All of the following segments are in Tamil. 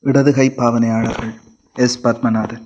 இடதுகை பாவனையாளர்கள் எஸ் பத்மநாதன்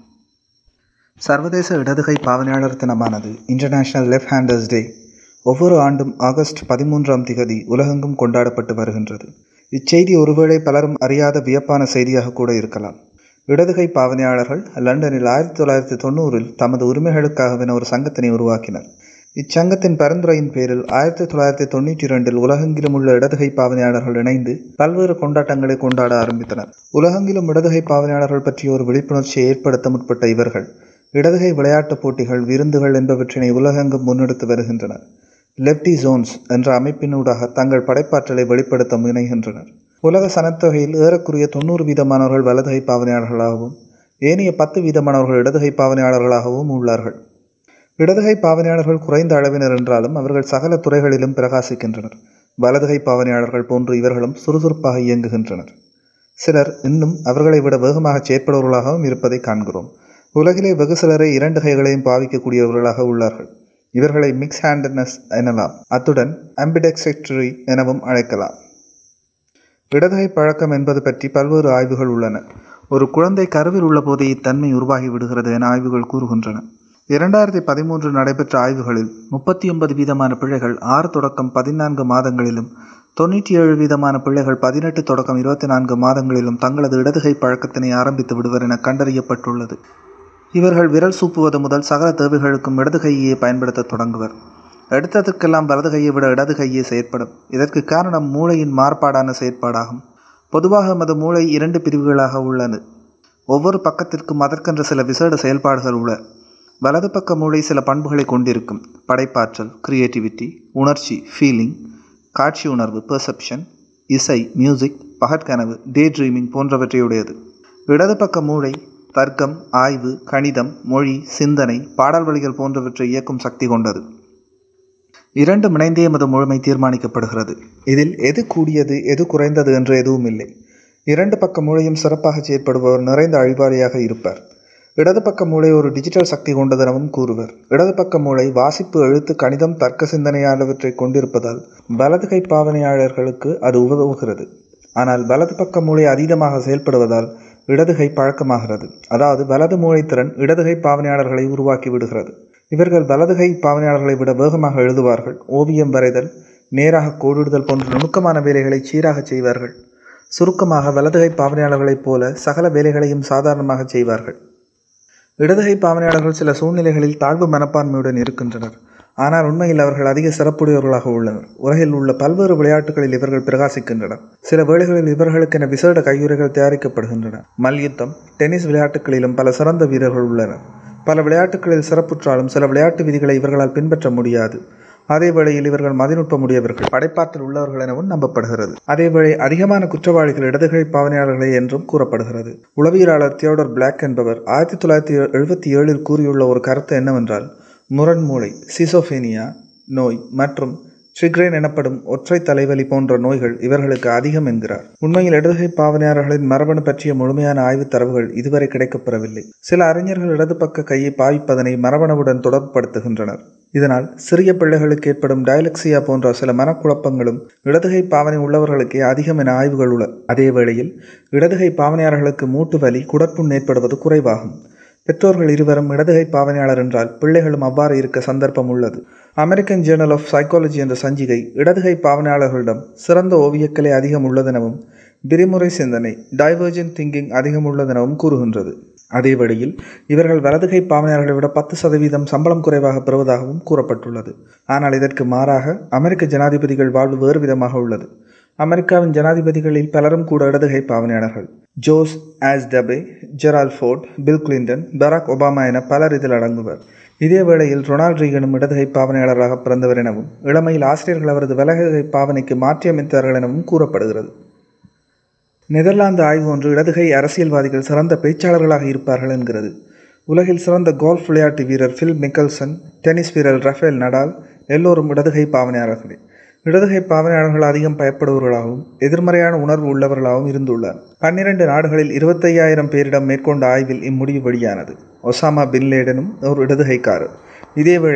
சர்வதேச இடதுகை பாவனையாளர் தினமானது இன்டர்நேஷனல் லெஃப்ட் ஹேண்டர்ஸ் டே ஒவ்வொரு ஆண்டும் ஆகஸ்ட் பதிமூன்றாம் திகதி உலகெங்கும் கொண்டாடப்பட்டு வருகின்றது இச்செய்தி ஒருவேளை பலரும் அறியாத வியப்பான செய்தியாக கூட இருக்கலாம் இடதுகை பாவனையாளர்கள் லண்டனில் ஆயிரத்தி தொள்ளாயிரத்தி தொண்ணூறில் தமது உரிமைகளுக்காகவென ஒரு சங்கத்தினை உருவாக்கினர் இச்சங்கத்தின் பரிந்துரையின் பேரில் ஆயிரத்தி தொள்ளாயிரத்தி தொண்ணூற்றி இரண்டில் உலகெங்கிலும் உள்ள இடதுகை பாவனையாளர்கள் இணைந்து பல்வேறு கொண்டாட்டங்களை கொண்டாட ஆரம்பித்தனர் உலகெங்கிலும் இடதுகை பாவனையாளர்கள் பற்றிய ஒரு விழிப்புணர்ச்சியை ஏற்படுத்த முற்பட்ட இவர்கள் இடதுகை விளையாட்டுப் போட்டிகள் விருந்துகள் என்பவற்றினை உலகெங்கும் முன்னெடுத்து வருகின்றனர் லெப்டி ஜோன்ஸ் என்ற அமைப்பினூடாக தங்கள் படைப்பாற்றலை வெளிப்படுத்த முனைகின்றனர் உலக சனத்தொகையில் ஏறக்குறைய தொண்ணூறு வீதமானவர்கள் வலதுகை பாவனையாளர்களாகவும் ஏனைய பத்து வீதமானவர்கள் இடதுகை பாவனையாளர்களாகவும் உள்ளார்கள் இடதுகை பாவனையாளர்கள் குறைந்த அளவினர் என்றாலும் அவர்கள் சகல துறைகளிலும் பிரகாசிக்கின்றனர் வலதுகை பாவனையாளர்கள் போன்று இவர்களும் சுறுசுறுப்பாக இயங்குகின்றனர் சிலர் இன்னும் அவர்களை விட வேகமாக செயற்படுவர்களாகவும் இருப்பதை காண்கிறோம் உலகிலே வெகு சிலரை இரண்டு கைகளையும் பாவிக்கக்கூடியவர்களாக உள்ளார்கள் இவர்களை மிக்ஸ் ஹேண்டட்னஸ் எனலாம் அத்துடன் அம்பிடெக்செக்டரி எனவும் அழைக்கலாம் இடதுகை பழக்கம் என்பது பற்றி பல்வேறு ஆய்வுகள் உள்ளன ஒரு குழந்தை கருவில் உள்ள போதே இத்தன்மை உருவாகி விடுகிறது என ஆய்வுகள் கூறுகின்றன இரண்டாயிரத்தி பதிமூன்று நடைபெற்ற ஆய்வுகளில் முப்பத்தி ஒன்பது வீதமான பிள்ளைகள் ஆறு தொடக்கம் பதினான்கு மாதங்களிலும் தொண்ணூற்றி ஏழு வீதமான பிள்ளைகள் பதினெட்டு தொடக்கம் இருபத்தி நான்கு மாதங்களிலும் தங்களது இடதுகை பழக்கத்தினை ஆரம்பித்து விடுவர் என கண்டறியப்பட்டுள்ளது இவர்கள் விரல் சூப்புவது முதல் சகல தேவைகளுக்கும் இடது கையை பயன்படுத்த தொடங்குவர் எடுத்ததற்கெல்லாம் வலது கையை விட இடது கையே செயற்படும் இதற்கு காரணம் மூளையின் மாறுபாடான செயற்பாடாகும் பொதுவாக நமது மூளை இரண்டு பிரிவுகளாக உள்ளது ஒவ்வொரு பக்கத்திற்கும் அதற்கென்ற சில விசேட செயல்பாடுகள் உள்ள வலது பக்க மூளை சில பண்புகளை கொண்டிருக்கும் படைப்பாற்றல் கிரியேட்டிவிட்டி உணர்ச்சி ஃபீலிங் காட்சி உணர்வு பெர்செப்ஷன் இசை மியூசிக் பகற்கனவு டே ட்ரீமிங் போன்றவற்றையுடையது இடது பக்க மூளை தர்க்கம் ஆய்வு கணிதம் மொழி சிந்தனை பாடல் வழிகள் போன்றவற்றை இயக்கும் சக்தி கொண்டது இரண்டு இணைந்தே எமது முழுமை தீர்மானிக்கப்படுகிறது இதில் எது கூடியது எது குறைந்தது என்று எதுவும் இல்லை இரண்டு பக்க மூளையும் சிறப்பாக செயற்படுபவர் நிறைந்த அழிபாரியாக இருப்பார் இடது பக்க மூளை ஒரு டிஜிட்டல் சக்தி கொண்டதெனவும் கூறுவர் இடது பக்க மூளை வாசிப்பு எழுத்து கணிதம் தர்க்க சிந்தனையானவற்றை கொண்டிருப்பதால் வலது கை பாவனையாளர்களுக்கு அது உதவுகிறது ஆனால் வலது பக்க மூளை அதீதமாக செயல்படுவதால் இடதுகை பழக்கமாகிறது அதாவது வலது மூளைத்திறன் இடதுகை பாவனையாளர்களை உருவாக்கி விடுகிறது இவர்கள் வலதுகை பாவனையாளர்களை விட வேகமாக எழுதுவார்கள் ஓவியம் வரைதல் நேராக கோடிடுதல் போன்ற நுணுக்கமான வேலைகளை சீராக செய்வார்கள் சுருக்கமாக வலதுகை பாவனையாளர்களைப் போல சகல வேலைகளையும் சாதாரணமாக செய்வார்கள் இடதுகை பாவனையாளர்கள் சில சூழ்நிலைகளில் தாழ்வு மனப்பான்மையுடன் இருக்கின்றனர் ஆனால் உண்மையில் அவர்கள் அதிக சிறப்புடையவர்களாக உள்ளனர் உலகில் உள்ள பல்வேறு விளையாட்டுகளில் இவர்கள் பிரகாசிக்கின்றனர் சில வேளைகளில் இவர்களுக்கென விசேட கையுறைகள் தயாரிக்கப்படுகின்றன மல்யுத்தம் டென்னிஸ் விளையாட்டுகளிலும் பல சிறந்த வீரர்கள் உள்ளனர் பல விளையாட்டுகளில் சிறப்புற்றாலும் சில விளையாட்டு விதிகளை இவர்களால் பின்பற்ற முடியாது அதே வேளையில் இவர்கள் மதிநுட்பமுடையவர்கள் படைப்பாற்றல் உள்ளவர்கள் எனவும் நம்பப்படுகிறது அதேவேளை அதிகமான குற்றவாளிகள் இடதுகை பாவனையாளர்களே என்றும் கூறப்படுகிறது உளவியலாளர் தியோடர் பிளாக் என்பவர் ஆயிரத்தி தொள்ளாயிரத்தி எழுபத்தி ஏழில் கூறியுள்ள ஒரு கருத்து என்னவென்றால் முரண்மூளை சிசோஃபேனியா நோய் மற்றும் ட்ரிக்ரேன் எனப்படும் ஒற்றை தலைவலி போன்ற நோய்கள் இவர்களுக்கு அதிகம் என்கிறார் உண்மையில் இடதுகை பாவனையாளர்களின் மரபணு பற்றிய முழுமையான ஆய்வுத் தரவுகள் இதுவரை கிடைக்கப்பெறவில்லை சில அறிஞர்கள் இடது பக்க கையை பாவிப்பதனை மரபணுவுடன் தொடர்புபடுத்துகின்றனர் இதனால் சிறிய பிள்ளைகளுக்கு ஏற்படும் டயலக்சியா போன்ற சில மனக்குழப்பங்களும் இடதுகை பாவனை உள்ளவர்களுக்கே அதிகம் என ஆய்வுகள் உள்ள அதே வேளையில் இடதுகை பாவனையாளர்களுக்கு மூட்டு வலி குடற்புண் ஏற்படுவது குறைவாகும் பெற்றோர்கள் இருவரும் இடதுகை பாவனையாளர் என்றால் பிள்ளைகளும் அவ்வாறு இருக்க சந்தர்ப்பம் உள்ளது அமெரிக்கன் ஜேர்னல் ஆஃப் சைக்காலஜி என்ற சஞ்சிகை இடதுகை பாவனையாளர்களிடம் சிறந்த ஓவியக்கலை அதிகம் உள்ளதெனவும் விரிமுறை சிந்தனை டைவர்ஜென்ட் திங்கிங் அதிகம் உள்ளதெனவும் கூறுகின்றது அதே வழியில் இவர்கள் வலதுகை பாவனையாளர்களை விட பத்து சதவீதம் சம்பளம் குறைவாக பெறுவதாகவும் கூறப்பட்டுள்ளது ஆனால் இதற்கு மாறாக அமெரிக்க ஜனாதிபதிகள் வாழ்வு வேறு விதமாக உள்ளது அமெரிக்காவின் ஜனாதிபதிகளில் பலரும் கூட இடதுகை பாவனையாளர்கள் ஜோஸ் ஆஸ் டபே Gerald Ford Bill Clinton Barack Obama என பலர் இதில் அடங்குவர் இதே வேளையில் ரொனால்ட் ரீகனும் இடதுகை பாவனையாளராக பிறந்தவர் எனவும் இளமையில் ஆசிரியர்கள் அவரது வலதுகை பாவனைக்கு மாற்றியமைத்தார்கள் எனவும் கூறப்படுகிறது நெதர்லாந்து ஆய்வு ஒன்று இடதுகை அரசியல்வாதிகள் சிறந்த பேச்சாளர்களாக இருப்பார்கள் என்கிறது உலகில் சிறந்த கோல்ஃப் விளையாட்டு வீரர் ஃபில் மிக்கல்சன் டென்னிஸ் வீரர் ரஃபேல் நடால் எல்லோரும் இடதுகை பாவனையாளர்களே இடதுகை பாவனையாளர்கள் அதிகம் பயப்படுபவர்களாகவும் எதிர்மறையான உணர்வு உள்ளவர்களாகவும் இருந்துள்ளார் பன்னிரண்டு நாடுகளில் இருபத்தையாயிரம் பேரிடம் மேற்கொண்ட ஆய்வில் இம்முடிவு வெளியானது ஒசாமா பின் லேடனும் ஒரு இடதுகைக்காரர் இதே வேளையில்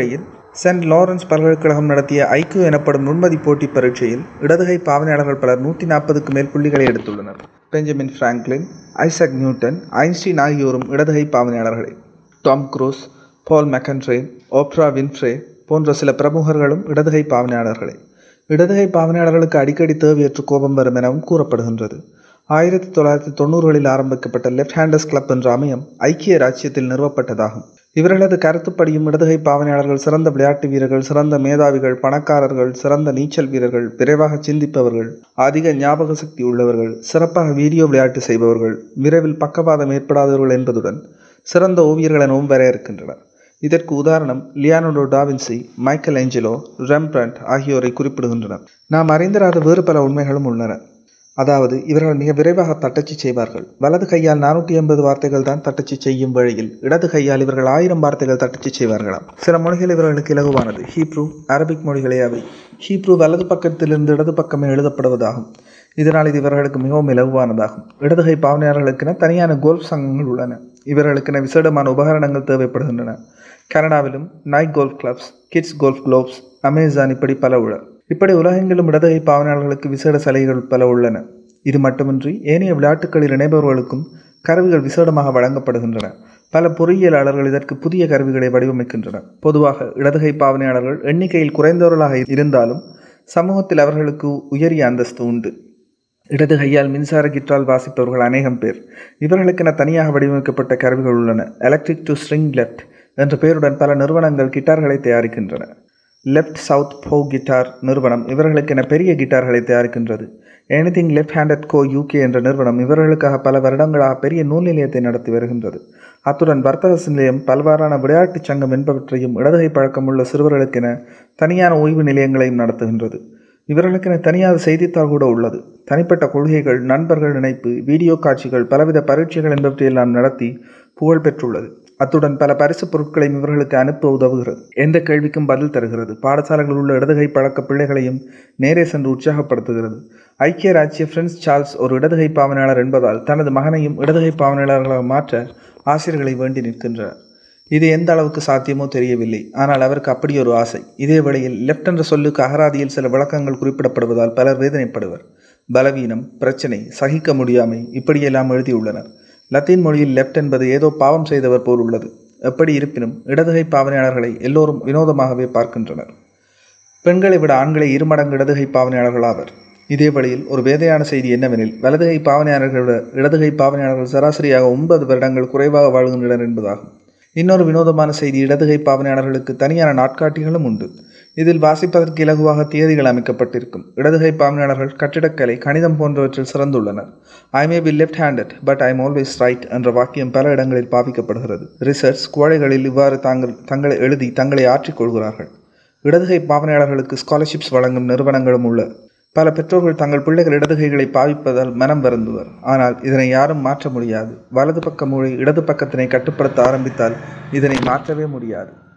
சென்ட் லாரன்ஸ் பல்கலைக்கழகம் நடத்திய ஐக்கியூ எனப்படும் நுண்மதி போட்டி பரீட்சையில் இடதுகை பாவனையாளர்கள் பலர் நூற்றி நாற்பதுக்கு மேல் புள்ளிகளை எடுத்துள்ளனர் Benjamin Franklin Isaac Newton Einstein ஆகியோரும் இடதுகை பாவனையாளர்களே Tom Cruise Paul McCartney Oprah Winfrey போன்ற சில பிரமுகர்களும் இடதுகை பாவனையாளர்களே இடதுகை பாவனையாளர்களுக்கு அடிக்கடி தேவையற்று கோபம் வரும் எனவும் கூறப்படுகின்றது ஆயிரத்தி தொள்ளாயிரத்தி தொண்ணூறுகளில் ஆரம்பிக்கப்பட்ட லெஃப்ட் ஹேண்டர்ஸ் கிளப் என்ற அமையம் ஐக்கிய ராச்சியத்தில் நிறுவப்பட்டதாகும் இவர்களது கருத்துப்படியும் இடதுகை பாவனையாளர்கள் சிறந்த விளையாட்டு வீரர்கள் சிறந்த மேதாவிகள் பணக்காரர்கள் சிறந்த நீச்சல் வீரர்கள் விரைவாக சிந்திப்பவர்கள் அதிக ஞாபக சக்தி உள்ளவர்கள் சிறப்பாக வீடியோ விளையாட்டு செய்பவர்கள் விரைவில் பக்கவாதம் ஏற்படாதவர்கள் என்பதுடன் சிறந்த ஓவியர்கள் எனவும் வரையறுக்கின்றனர் இதற்கு உதாரணம் Leonardo da Vinci Michelangelo Rembrandt ஆகியோரை குறிப்பிடுகின்றனர் நாம் அறிந்திராத வேறு பல உண்மைகளும் உள்ளன அதாவது இவர்கள் மிக விரைவாக தட்டச்சு செய்வார்கள் வலது கையால் நானூற்றி எண்பது வார்த்தைகள் தான் தட்டச்சு செய்யும் வழியில் இடது கையால் இவர்கள் ஆயிரம் வார்த்தைகள் தட்டச்சு செய்வார்களாம் சில மொழிகள் இவர்களுக்கு இலகுவானது ஹீப்ரூ அரபிக் மொழிகளே அவை ஹீப்ரூ வலது பக்கத்திலிருந்து இடது பக்கமே எழுதப்படுவதாகும் இதனால் இது இவர்களுக்கு மிகவும் இலகுவானதாகும் இடதுகை பாவனையாளர்களுக்கென தனியான கோல்ஃப் சங்கங்கள் உள்ளன இவர்களுக்கென விசேடமான உபகரணங்கள் தேவைப்படுகின்றன கனடாவிலும் knight golf clubs kids golf gloves Amazon இப்படி பல உள்ள இப்படி உலகெங்கிலும் இடதுகை பாவனையாளர்களுக்கு விசேட சலுகைகள் பல உள்ளன இது மட்டுமின்றி ஏனைய விளையாட்டுகளில் இணைபவர்களுக்கும் கருவிகள் விசேடமாக வழங்கப்படுகின்றன பல பொறியியலாளர்கள் இதற்கு புதிய கருவிகளை வடிவமைக்கின்றனர் பொதுவாக இடதுகை பாவனையாளர்கள் எண்ணிக்கையில் குறைந்தவர்களாக இருந்தாலும் சமூகத்தில் அவர்களுக்கு உயரிய அந்தஸ்து உண்டு இடது கையால் மின்சார கிட்டால் வாசிப்பவர்கள் அநேகம் பேர் இவர்களுக்கென தனியாக வடிவமைக்கப்பட்ட கருவிகள் உள்ளன எலக்ட்ரிக் டு ஸ்ட்ரிங் லெஃப்ட் என்ற பெயருடன் பல நிறுவனங்கள் கிட்டார்களை தயாரிக்கின்றன லெஃப்ட் சவுத் போ கிட்டார் நிறுவனம் இவர்களுக்கென பெரிய கிட்டார்களை தயாரிக்கின்றது anything left handed co UK என்ற நிறுவனம் இவர்களுக்காக பல வருடங்களாக பெரிய நூல் நிலையத்தை நடத்தி வருகின்றது அத்துடன் வர்த்தக நிலையம் பல்வாறான விளையாட்டுச் சங்கம் என்பவற்றையும் இடதுகை பழக்கமுள்ள சிறுவர்களுக்கென தனியான ஓய்வு நிலையங்களையும் நடத்துகின்றது இவர்களுக்கென தனியார் செய்தித்தாள் கூட உள்ளது தனிப்பட்ட கொள்கைகள் நண்பர்கள் இணைப்பு வீடியோ காட்சிகள் பலவித பரீட்சைகள் என்பவற்றையெல்லாம் நடத்தி புகழ் பெற்றுள்ளது அத்துடன் பல பரிசு பொருட்களையும் இவர்களுக்கு அனுப்ப உதவுகிறது எந்த கேள்விக்கும் பதில் தருகிறது பாடசாலைகளில் உள்ள இடதுகை பழக்க பிள்ளைகளையும் நேரே சென்று உற்சாகப்படுத்துகிறது ஐக்கிய ராஜ்ய பிரின்ஸ் சார்ல்ஸ் ஒரு இடதுகை பாவனையாளர் என்பதால் தனது மகனையும் இடதுகை பாவனையாளர்களாக மாற்ற ஆசிரியர்களை வேண்டி நிற்கின்றனர் இது எந்த அளவுக்கு சாத்தியமோ தெரியவில்லை ஆனால் அவருக்கு அப்படி ஒரு ஆசை இதே வேளையில் லெஃப்ட் என்ற சொல்லுக்கு அகராதியில் சில விளக்கங்கள் குறிப்பிடப்படுவதால் பலர் வேதனைப்படுவர் பலவீனம் பிரச்சனை சகிக்க முடியாமை இப்படியெல்லாம் எழுதியுள்ளனர் லத்தீன் மொழியில் லெஃப்ட் என்பது ஏதோ பாவம் செய்தவர் போல் உள்ளது எப்படி இருப்பினும் இடதுகை பாவனையாளர்களை எல்லோரும் வினோதமாகவே பார்க்கின்றனர் பெண்களை விட ஆண்களை இருமடங்கு இடதுகை பாவனையாளர்கள் ஆவர் இதே வழியில் ஒரு வேதையான செய்தி என்னவெனில் வலதுகை பாவனையாளர்களை விட இடதுகை பாவனையாளர்கள் சராசரியாக ஒன்பது வருடங்கள் குறைவாக வாழ்கின்றனர் என்பதாகும் இன்னொரு வினோதமான செய்தி இடதுகை பாவனையாளர்களுக்கு தனியான நாட்காட்டிகளும் உண்டு இதில் வாசிப்பதற்கு இலகுவாக தேதிகள் அமைக்கப்பட்டிருக்கும் இடதுகை பாவனையாளர்கள் கட்டிடக்கலை கணிதம் போன்றவற்றில் சிறந்துள்ளனர் I may be left handed but I am always right என்ற வாக்கியம் பல இடங்களில் பாவிக்கப்படுகிறது ரிசர்ச் கோழைகளில் இவ்வாறு தாங்கள் தங்களை எழுதி தங்களை ஆற்றிக்கொள்கிறார்கள் இடதுகை பாவனையாளர்களுக்கு ஸ்காலர்ஷிப்ஸ் வழங்கும் நிறுவனங்களும் உள்ள பல பெற்றோர்கள் தங்கள் பிள்ளைகள் இடதுகைகளை பாவிப்பதால் மனம் வருந்துவர் ஆனால் இதனை யாரும் மாற்ற முடியாது வலது பக்க மூளை இடது பக்கத்தினை கட்டுப்படுத்த ஆரம்பித்தால் இதனை மாற்றவே முடியாது